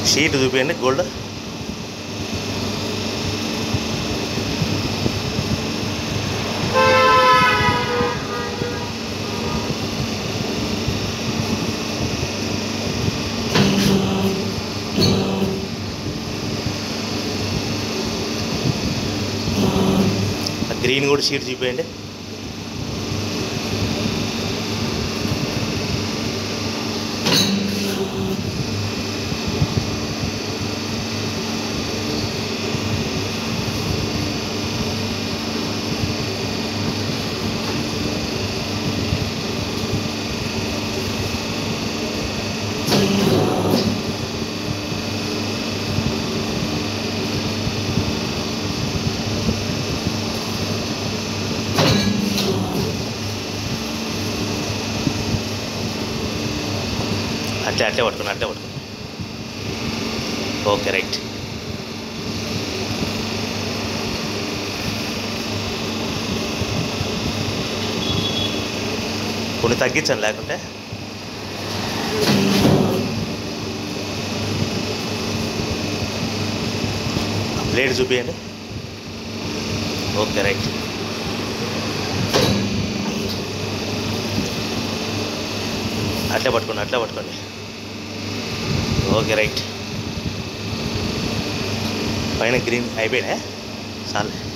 sheet చూపించండి gold ఆ green కూడా షీట్ చూపించండి అట్లే అట్లే పట్టుకుని అట్లే పట్టుకుని ఓకే రైట్ కొన్ని తగ్గించండి లేకుంటే బ్లేడ్ చూపించండి ఓకే రైట్ అట్లే పట్టుకోండి అట్లే పట్టుకోండి ఓకే రైట్ పైన గ్రీన్ అయిపోయినా చాలు